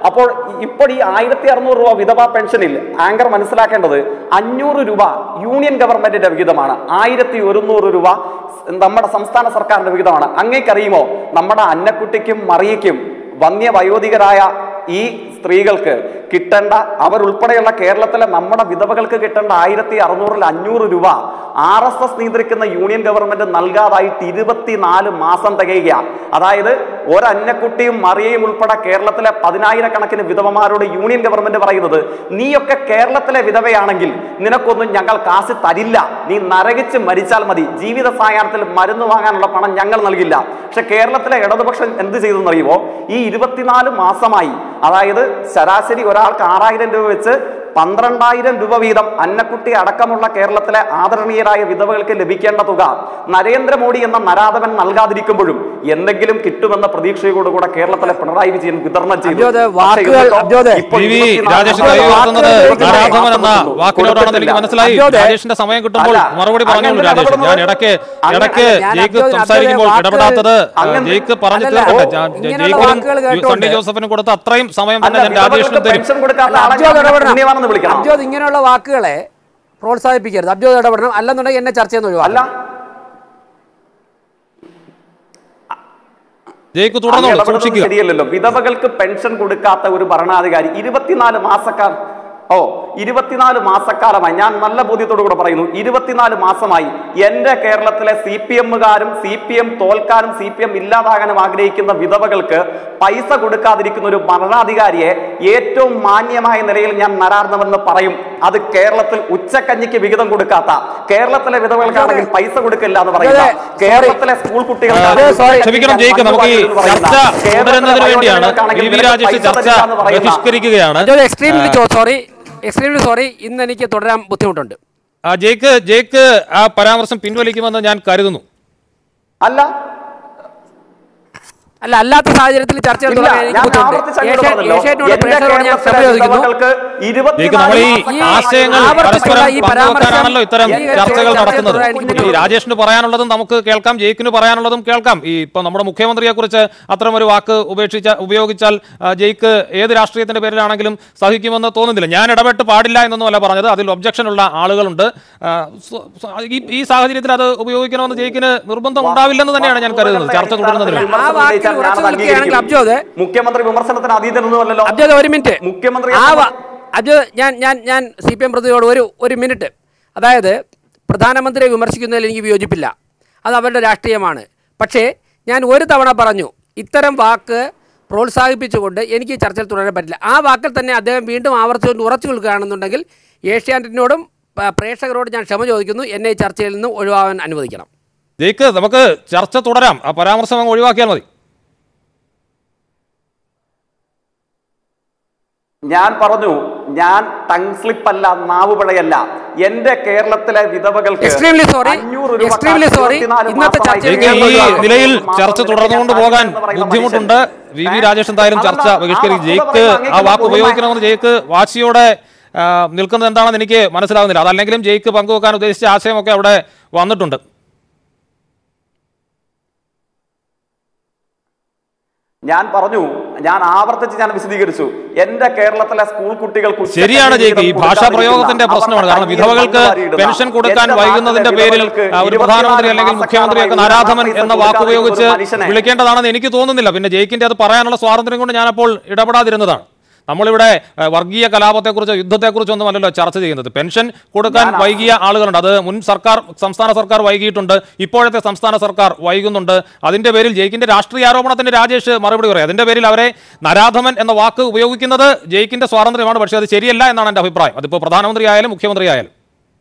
അപ്പോൾ ഇപ്പോൾ ഈ ആയിരത്തി അറുന്നൂറ് രൂപ വിധവാ പെൻഷനിൽ ആങ്കർ മനസ്സിലാക്കേണ്ടത് അഞ്ഞൂറ് രൂപ യൂണിയൻ ഗവൺമെന്റിന്റെ വിഹിതമാണ് ആയിരത്തി ഒരുന്നൂറ് രൂപ നമ്മുടെ സംസ്ഥാന സർക്കാരിന്റെ വിഹിതമാണ് അങ്ങേക്കറിയുമോ നമ്മുടെ അന്നക്കുട്ടിക്കും മറിയയ്ക്കും വന്യവയോധികരായ ഈ സ്ത്രീകൾക്ക് കിട്ടേണ്ട അവരുൾപ്പെടെയുള്ള കേരളത്തിലെ നമ്മുടെ വിധവകൾക്ക് കിട്ടേണ്ട ആയിരത്തി അറുന്നൂറിൽ അഞ്ഞൂറ് രൂപ ആർ എസ് എസ് നിയന്ത്രിക്കുന്ന യൂണിയൻ ഗവൺമെന്റ് നൽകാതായിട്ട് ഇരുപത്തിനാല് മാസം തികയുക അതായത് ഒരന്നക്കുട്ടിയും മറിയയും ഉൾപ്പെടെ കേരളത്തിലെ പതിനായിരക്കണക്കിന് വിധവമാരോട് യൂണിയൻ ഗവൺമെന്റ് പറയുന്നത് നീയൊക്കെ കേരളത്തിലെ വിധവയാണെങ്കിൽ നിനക്കൊന്നും ഞങ്ങൾ കാശ് തരില്ല നീ നരകിച്ച് മരിച്ചാൽ മതി ജീവിത സായാഹ്നത്തിൽ മരുന്ന് വാങ്ങാനുള്ള പണം ഞങ്ങൾ നൽകില്ല പക്ഷെ കേരളത്തിലെ ഇടതുപക്ഷം എന്ത് ചെയ്തെന്നറിയുമോ ഈ ഇരുപത്തിനാല് മാസമായി അതായത് ശരാശരി ഒരാൾക്ക് ആറായിരം രൂപ വെച്ച് പന്ത്രണ്ടായിരം രൂപ വീതം അന്നക്കുട്ടി അടക്കമുള്ള കേരളത്തിലെ ആദരണീയരായ വിധവകൾക്ക് ലഭിക്കേണ്ട തുക നരേന്ദ്രമോദി എന്ന നരാധവൻ നൽകാതിരിക്കുമ്പോഴും എന്തെങ്കിലും കിട്ടുമെന്ന പ്രതീക്ഷയോടുകൂടെ കേരളത്തിലെ പിണറായി വിജയൻ വിതരണം ചെയ്തു അബ്ജോദ്, പക്ഷേ വാക്കുകൾ, എന്നിട്ടോ അബ്ജോദ്. ഇപ്പോൾ വി വി 24 രാജേഷ് മാസം കൈ ഉയർത്തുന്നത് കൊടുത്തിട്ടില്ല. നരാധമൻ എന്ന വാക്കിനോടാണെന്ന് എനിക്ക് മനസ്സിലായി അബ്ജോദ്, രാജേഷിന്റെ സമയം കിട്ടുമ്പോൾ അല്ല, മറുപടി പറഞ്ഞോളൂ അങ്ങനെ രാജേഷ് ഞാൻ ഇടപെടുന്നത് ഇടയ്ക്ക് അങ്ങനെ- ഇടയ്ക്ക് ഞാൻ ജയിക്ക് അബ്ജോദ് സംസാരിക്കുമ്പോൾ വാക്കുകൾ- ഇടപെടാത്തത് അങ്ങനെ- ജയിക്ക് പറഞ്ഞു അല്ലല്ല, തീർക്കട്ടെ ഞാൻ ഇങ്ങനെയുള്ള ജയിക്കിനും വാക്കുകൾ സണ്ണി കേട്ടോണ്ട് ജോസഫിനും കൊടുത്ത അത്രയും സമയം അല്ല, തന്നെ ഞാൻ രാജേഷിനും വിധവകൾക്ക് തരും പെൻഷൻ കൊടുക്കാത്ത ആളെ അബ്ജോദ് ഞാൻ ഇടപെടണം പുണ്യവാനെന്ന് വിളിക്കണം അബ്ജോദ് ഇങ്ങനെയുള്ള വാക്കുകളെ പ്രോത്സാഹിപ്പിക്കരുത് അബ്ജോദ് ഇടപെടണം അല്ലെന്നുണ്ടെങ്കിൽ എന്നെ ചർച്ച ചെയ്യുന്ന അല്ല ഒഴിവാക്കാം ജയിക്ക് അങ്ങ് തുടർന്നോളൂ ഇടപെടുന്നത് സൂക്ഷിക്കുക ശരിയല്ലല്ലോ വിധവകൾക്ക് പെൻഷൻ കൊടുക്കാത്ത ഒരു ഭരണാധികാരി ഇരുപത്തിനാല് മാസക്കാർ ഓ ഇരുപത്തിനാല് മാസക്കാലമായി ഞാൻ നല്ല ബോധ്യത്തോടു കൂടെ പറയുന്നു ഇരുപത്തിനാല് മാസമായി എന്റെ കേരളത്തിലെ സി പി എമ്മുകാരും സി പി എം തോൽക്കാനും സി പി എം ഇല്ലാതാകാനും ആഗ്രഹിക്കുന്ന വിധവകൾക്ക് പൈസ കൊടുക്കാതിരിക്കുന്ന ഒരു ഭരണാധികാരിയെ ഏറ്റവും മാന്യമായ നിലയിൽ ഞാൻ നരാർന്നമെന്ന് പറയും അത് കേരളത്തിൽ ഉച്ചക്കഞ്ഞിക്ക് വിഹിതം കൊടുക്കാത്ത കേരളത്തിലെ വിധവകൾക്കാണെങ്കിൽ പൈസ കൊടുക്കില്ല എന്ന് പറയുന്ന അതെ, sorry. കേരളത്തിലെ സ്കൂൾ കുട്ടികൾക്ക് അതെ, sorry. ക്ഷമിക്കണം ജയിക്ക് നമുക്ക് ഈ ചർച്ച തുടരുന്നതിന് വേണ്ടിയാണ് വി വി രാജേഷ് ചർച്ച ബഹിഷ്കരിക്കുകയാണ് അബ്ജോദ് എക്സ്ട്രീംലി സോറി എക്സ്ട്രീംലി സോറി ഇന്ന് എനിക്ക് തുടരാൻ ബുദ്ധിമുട്ടുണ്ട് ആ ജയിക്ക് ജയിക്ക് ആ പരാമർശം പിൻവലിക്കുമെന്ന് ഞാൻ കരുതുന്നു അല്ല അല്ല അല്ലാത്ത സാഹചര്യത്തിൽ ചർച്ച ഇല്ല, തുടരാൻ എനിക്ക് ഞാൻ ബുദ്ധിമുട്ടുണ്ട് ആവർത്തിച്ച് അങ്ങോട്ട് ഏഷ്യ- പറഞ്ഞല്ലോ. ഏഷ്യാനെറ്റിനോട് എന്റെ പ്രേക്ഷകരോട് ഞാൻ ക്ഷമ കേരളത്തിലെ ചോദിക്കുന്നു വിധവകൾക്ക് ജയിക്ക് നമ്മൾ ഈ ഇരുപത്തിനാല് ആശയങ്ങൾ ആവർത്തിച്ചുള്ള പരസ്പരം ഈ പരാമർശം പങ്കുവെക്കാനാണല്ലോ ഇത്തരം ഈ ചർച്ചകൾ ചർച്ച നടത്തുന്നത് തുടരാൻ എനിക്ക് ഈ ബുദ്ധിമുട്ടുണ്ട്. രാജേഷിന് പറയാനുള്ളതും നമുക്ക് കേൾക്കാം ജയിക്കിന് പറയാനുള്ളതും കേൾക്കാം ഈ ഇപ്പൊ നമ്മുടെ മുഖ്യമന്ത്രിയെ കുറിച്ച് അത്തരം ഒരു വാക്ക് ഉപേക്ഷിച്ച ഉപയോഗിച്ചാൽ ആ, ജയിക്ക് ഏത് രാഷ്ട്രീയത്തിന്റെ പേരിലാണെങ്കിലും സഹിക്കുമെന്ന് തോന്നുന്നില്ല ഞാൻ ഇടപെട്ട് പാടില്ല എന്നൊന്നുമല്ല പറഞ്ഞത് അതിൽ ഒബ്ജക്ഷൻ ഉള്ള ആളുകളുണ്ട് ആ, സ്വ- സ്വ- ഈ- ഈ സാഹചര്യത്തിൽ അത് ഉപയോഗിക്കണമെന്ന് ജയിക്കിന് നിർബന്ധം ഉണ്ടാവില്ലെന്ന് തന്നെയാണ് ഞാൻ കരുതുന്നത് ചർച്ച തുടരുന്നതിന് ആ വാക്കിൽ ഉറച്ചു നിൽക്കുകയാണെങ്കിൽ അബ്ജോദ് മുഖ്യമന്ത്രി വിമർശനത്തിന് അതീതനൊന്നുമല്ലോ അബ്ജോദ് ഒരു മിനിറ്റ് മുഖ്യമന്ത്രി ആ വ- അബ്ജോദ് ഞാൻ ഞാൻ ഞാൻ സി പി എം പ്രതിയോട് ഒരു ഒരു മിനിറ്റ് അതായത് പ്രധാനമന്ത്രിയെ വിമർശിക്കുന്നതിൽ എനിക്ക് വിയോജിപ്പില്ല അത് അവരുടെ രാഷ്ട്രീയമാണ് പക്ഷേ ഞാൻ ഒരു തവണ പറഞ്ഞു ഇത്തരം വാക്ക് പ്രോത്സാഹിപ്പിച്ചുകൊണ്ട് എനിക്ക് ഈ ചർച്ചയിൽ തുടരാൻ പറ്റില്ല ആ വാക്കിൽ തന്നെ അദ്ദേഹം വീണ്ടും ആവർത്തിച്ചുകൊണ്ട് ഉറച്ചു നിൽക്കുകയാണെന്നുണ്ടെങ്കിൽ ഏഷ്യാനെറ്റിനോടും പ- പ്രേക്ഷകരോട് ഞാൻ ക്ഷമ ചോദിക്കുന്നു എന്നെ ഈ ചർച്ചയിൽ നിന്ന് ഒഴിവാകാൻ അനുവദിക്കണം ജയിക്ക് നമുക്ക് ചർച്ച തുടരാം ആ പരാമർശം അങ്ങ് ഒഴിവാക്കിയാൽ മതി ഞാൻ പറഞ്ഞു ഞാൻ ടങ് സ്ലിപ്പ് അല്ല നാവുപിഴയല്ല എന്റെ കേരളത്തിലെ വിധവകൾക്ക് Extremely sorry. അഞ്ഞൂറ് രൂപ Extremely sorry. 24 ഇന്നത്തെ മാസമായി ചർച്ചയിൽ ജയിക്ക് ഈ കേരളത്തിൽ നിലയിൽ മാസം ചർച്ച നിലയിൽ തുടർന്നുകൊണ്ട് ഞാൻ പോകാൻ എന്ന് പറയുന്ന ബുദ്ധിമുട്ടുണ്ട് മനുഷ്യൻ. വി വി ഏ? രാജേഷ് എന്തായാലും ചർച്ച അതുകൊണ്ട് ആ ബഹിഷ്കരിക്കും വസ്തുത ജയിക്ക് പറയുമ്പോൾ ആ വാക്ക് അങ്ങേക്ക് ഉപയോഗിക്കണമെന്ന് ജയിക്ക് വാശിയോടെ ആ, നിൽക്കുന്നത് എന്താണെന്ന് എനിക്ക് മനസ്സിലാവുന്നില്ല അതല്ലെങ്കിലും ജയിക്ക് പങ്കുവെക്കാൻ ഉദ്ദേശിച്ച ആശയമൊക്കെ അവിടെ വന്നിട്ടുണ്ട് ഞാൻ പറഞ്ഞു ഞാൻ ആവർത്തിച്ച് ഞാൻ വിശദീകരിച്ചു എന്റെ കേരളത്തിലെ സ്കൂൾ കുട്ടികൾക്ക് ഉച്ചക്കഞ്ഞി ശരിയാണ് ജയിക്ക് ഈ വീതം ഭാഷാ കൊടുക്കാതിരിക്കുന്ന പ്രയോഗത്തിന്റെ പ്രശ്നമാണ് കാരണം അവരുടെ വിധവകൾക്ക് കയ്യിൽ മണ്ണ് പെൻഷൻ കൊടുക്കാൻ എന്റെ വൈകുന്നതിന്റെ നാട്ടിലെ പേരിൽ വിധവകൾക്ക് ആ, ഒരു പ്രധാനമന്ത്രി അല്ലെങ്കിൽ ഇരുപത്തിനാല് മുഖ്യമന്ത്രിയൊക്കെ മാസക്കാലമായി നരാധമൻ പൈസ എന്ന വാക്ക് കൊടുക്കാതിരിക്കുന്ന ഉപയോഗിച്ച് ഒരു മനുഷ്യനെ വിളിക്കേണ്ടതാണെന്ന് എനിക്ക് തോന്നുന്നില്ല പിന്നെ ജയിക്കിന്റെ അത് പറയാനുള്ള സ്വാതന്ത്ര്യം കൊണ്ട് ഞാനപ്പോൾ ഇടപെടാതിരുന്നതാണ് നമ്മളിവിടെ ആ, വർഗീയ കലാപത്തെക്കുറിച്ചോ യുദ്ധത്തെക്കുറിച്ചോ ഒന്നും അല്ലല്ലോ ചർച്ച ചെയ്യുന്നത് പെൻഷൻ കൊടുക്കാൻ ഞാൻ- വൈകിയ ആളുകളുണ്ട് അത് മുൻ സർക്കാർ സംസ്ഥാന സർക്കാർ വൈകിയിട്ടുണ്ട് ഇപ്പോഴത്തെ സംസ്ഥാന സർക്കാർ വൈകുന്നുണ്ട് അതിന്റെ പേരിൽ ജയിക്കിന്റെ രാഷ്ട്രീയ ആരോപണത്തിന് രാജേഷ് മറുപടി പറയും അതിന്റെ പേരിൽ അവരെ നരാധമൻ എന്ന വാക്ക് ഉപയോഗിക്കുന്നത് ജയിക്കിന്റെ സ്വാതന്ത്ര്യമാണ് പക്ഷേ അത് ശരിയല്ല എന്നാണ് എന്റെ അഭിപ്രായം അതിപ്പോൾ പ്രധാനമന്ത്രി ആയാലും മുഖ്യമന്ത്രി ആയാലും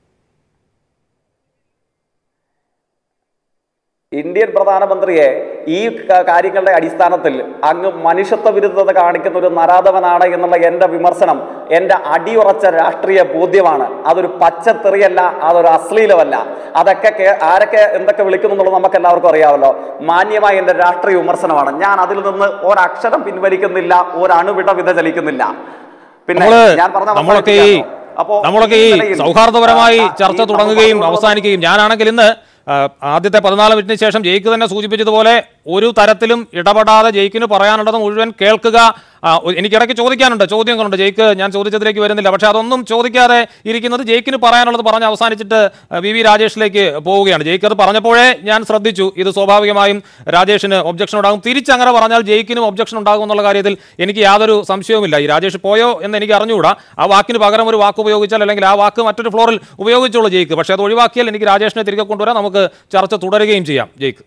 ഇന്ത്യൻ പ്രധാനമന്ത്രിയെ ഈ ക- കാര്യങ്ങളുടെ അടിസ്ഥാനത്തിൽ അങ്ങ് മനുഷ്യത്വ വിരുദ്ധത കാണിക്കുന്ന ഒരു നരാധവനാണ് എന്നുള്ള എന്റെ വിമർശനം എന്റെ അടിയുറച്ച രാഷ്ട്രീയ ബോധ്യമാണ് അതൊരു പച്ചത്തെറിയല്ല അതൊരു അശ്ലീലമല്ല അതൊക്കെ കേ- ആരൊക്കെ എന്തൊക്കെ വിളിക്കുന്നു എന്നുള്ളത് നമുക്ക് എല്ലാവർക്കും അറിയാമല്ലോ മാന്യമായ എന്റെ രാഷ്ട്രീയ വിമർശനമാണ് ഞാൻ അതിൽ നിന്ന് ഒരക്ഷരം പിൻവലിക്കുന്നില്ല ഒരണുവിട വിധ ചലിക്കുന്നില്ല പിന്നെ നമ്മള് ഞാൻ പറഞ്ഞ നമ്മളൊക്കെ ഈ അപ്പോ നമ്മളൊക്കെ ഈ നിലയിൽ, സൗഹാർദ്ദപരമായി ആ, ആ, ചർച്ച ഈ തുടങ്ങുകയും നമുക്ക് അവസാനിക്കുകയും ഞാനാണെങ്കിൽ ഇന്ന് ആ, ആദ്യത്തെ പതിനാല് മിനിറ്റിന് ശേഷം ജയിക്ക് തന്നെ സൂചിപ്പിച്ചതുപോലെ ഒരു തരത്തിലും ഇടപെടാതെ ജയിക്കിന് പറയാനുള്ളത് മുഴുവൻ കേൾക്കുക ആ, ഒ- എനിക്കിടയ്ക്ക് ചോദിക്കാനുണ്ട് ചോദ്യങ്ങളുണ്ട് ജയിക്ക് ഞാൻ ചോദിച്ചതിലേക്ക് വരുന്നില്ല പക്ഷേ അതൊന്നും ചോദിക്കാതെ ഇരിക്കുന്നത് ജയിക്കിന് പറയാനുള്ളത് പറഞ്ഞ് അവസാനിച്ചിട്ട് ആ, വി വി രാജേഷിലേക്ക് പോവുകയാണ് ജയിക്ക് അത് പറഞ്ഞപ്പോഴേ ഞാൻ ശ്രദ്ധിച്ചു ഇത് സ്വാഭാവികമായും രാജേഷിന് ഒബ്ജക്ഷൻ ഉണ്ടാകും തിരിച്ചങ്ങനെ പറഞ്ഞാൽ ജയിക്കിനും ഒബ്ജക്ഷൻ ഉണ്ടാകും എന്നുള്ള കാര്യത്തിൽ എനിക്ക് യാതൊരു സംശയവുമില്ല ഈ രാജേഷ് പോയോ എന്ന് എനിക്ക് അറിഞ്ഞുകൂടാ ആ വാക്കിന് പകരം ഒരു വാക്ക് ഉപയോഗിച്ചാൽ അല്ലെങ്കിൽ ആ വാക്ക് മറ്റൊരു ഫ്ലോറിൽ ഉപയോഗിച്ചോളൂ ജയിക്ക് പക്ഷേ അത് ഒഴിവാക്കിയാൽ എനിക്ക് രാജേഷിനെ തിരികെ കൊണ്ടുവരാൻ നമുക്ക് ചർച്ച തുടരുകയും ചെയ്യാം ജയിക്ക്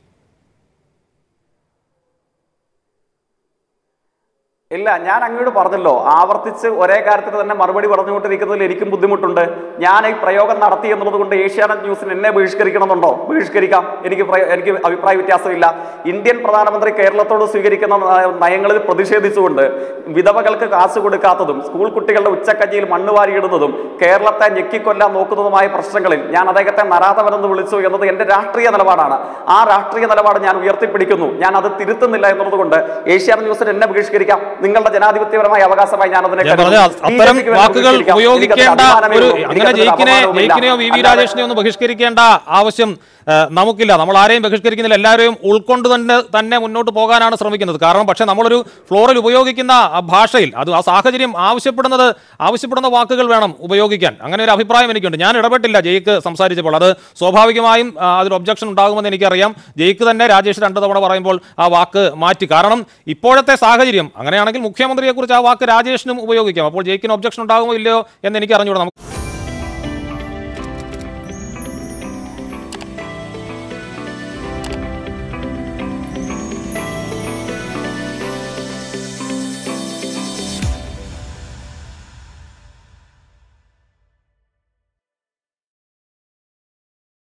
ഇല്ല ഞാൻ അങ്ങോട്ട് പറഞ്ഞല്ലോ ആവർത്തിച്ച് ഒരേ കാര്യത്തിന് തന്നെ മറുപടി പറഞ്ഞുകൊണ്ടിരിക്കുന്നതിൽ എനിക്കും ബുദ്ധിമുട്ടുണ്ട് ഞാൻ ഈ പ്രയോഗം നടത്തി എന്നുള്ളത് കൊണ്ട് ഏഷ്യാനെറ്റ് ന്യൂസിന് എന്നെ ബഹിഷ്കരിക്കണമെന്നുണ്ടോ ബഹിഷ്കരിക്കാം എനിക്ക് പ്രയ- എനിക്ക് അഭിപ്രായ വ്യത്യാസമില്ല ഇന്ത്യൻ പ്രധാനമന്ത്രി കേരളത്തോട് സ്വീകരിക്കുന്ന നയ- നയങ്ങളിൽ പ്രതിഷേധിച്ചുകൊണ്ട് വിധവകൾക്ക് കാശ് കൊടുക്കാത്തതും സ്കൂൾ കുട്ടികളുടെ ഉച്ചക്കഞ്ഞിയിൽ മണ്ണ് വാരിയിടുന്നതും കേരളത്തെ ഞെക്കിക്കൊല്ലാൻ നോക്കുന്നതുമായ പ്രശ്നങ്ങളിൽ ഞാൻ അദ്ദേഹത്തെ നരാധവനെന്ന് വിളിച്ചു എന്നത് എന്റെ രാഷ്ട്രീയ നിലപാടാണ് ആ രാഷ്ട്രീയ നിലപാട് ഞാൻ ഉയർത്തിപ്പിടിക്കുന്നു ഞാൻ അത് തിരുത്തുന്നില്ല എന്നുള്ളത് കൊണ്ട് ഏഷ്യാനെറ്റ് ന്യൂസിന് എന്നെ ബഹിഷ്കരിക്കാം നിങ്ങളുടെ ജനാധിപത്യപരമായ അവകാശമായി ഞാൻ അതിനെ ഞാൻ പറഞ്ഞ കരുതുന്നു. അത്തരം BJP ക്ക് വേണ്ടി വാക്കുകൾ ബഹിഷ്കരിക്കാം. എനിക്കതിൽ ഉപയോഗിക്കേണ്ട അഭിമാനമേ ഒരു ഉള്ളൂ. അങ്ങനെ എനിക്കതിൽ ജയിക്കിനെ അപമാനവുമില്ല. ജയിക്കിനെയോ വി വി അല്ലാതെ രാജേഷിനെയോ ഒന്നും ബഹിഷ്കരിക്കേണ്ട ആവശ്യം ആ, നമുക്കില്ല നമ്മൾ ആരെയും ബഹിഷ്കരിക്കുന്നില്ല എല്ലാവരെയും ഉൾക്കൊണ്ട് തന്നെ തന്നെ മുന്നോട്ട് പോകാനാണ് ശ്രമിക്കുന്നത് കാരണം പക്ഷേ നമ്മളൊരു ഫ്ലോറിൽ ഉപയോഗിക്കുന്ന ആ ഭാഷയിൽ അത് ആ സാഹചര്യം ആവശ്യപ്പെടുന്നത് ആവശ്യപ്പെടുന്ന വാക്കുകൾ വേണം ഉപയോഗിക്കാൻ അങ്ങനെ ഒരു അഭിപ്രായം എനിക്കുണ്ട് ഞാൻ ഇടപെട്ടില്ല ജയിക്ക് സംസാരിച്ചപ്പോൾ അത് സ്വാഭാവികമായും ആ, അതിൽ ഒബ്ജക്ഷൻ ഉണ്ടാകുമെന്ന് എനിക്കറിയാം ജയിക്ക് തന്നെ രാജേഷ് രണ്ട് തവണ പറയുമ്പോൾ ആ വാക്ക് മാറ്റി കാരണം ഇപ്പോഴത്തെ സാഹചര്യം അങ്ങനെയാണെങ്കിൽ മുഖ്യമന്ത്രിയെക്കുറിച്ച് ആ വാക്ക് രാജേഷിനും ഉപയോഗിക്കാം അപ്പോൾ ജയിക്കിന് ഒബ്ജക്ഷൻ ഉണ്ടാകുമോ ഇല്ലയോ എന്ന് എനിക്ക് അറിഞ്ഞുകൂടാ നമുക്ക്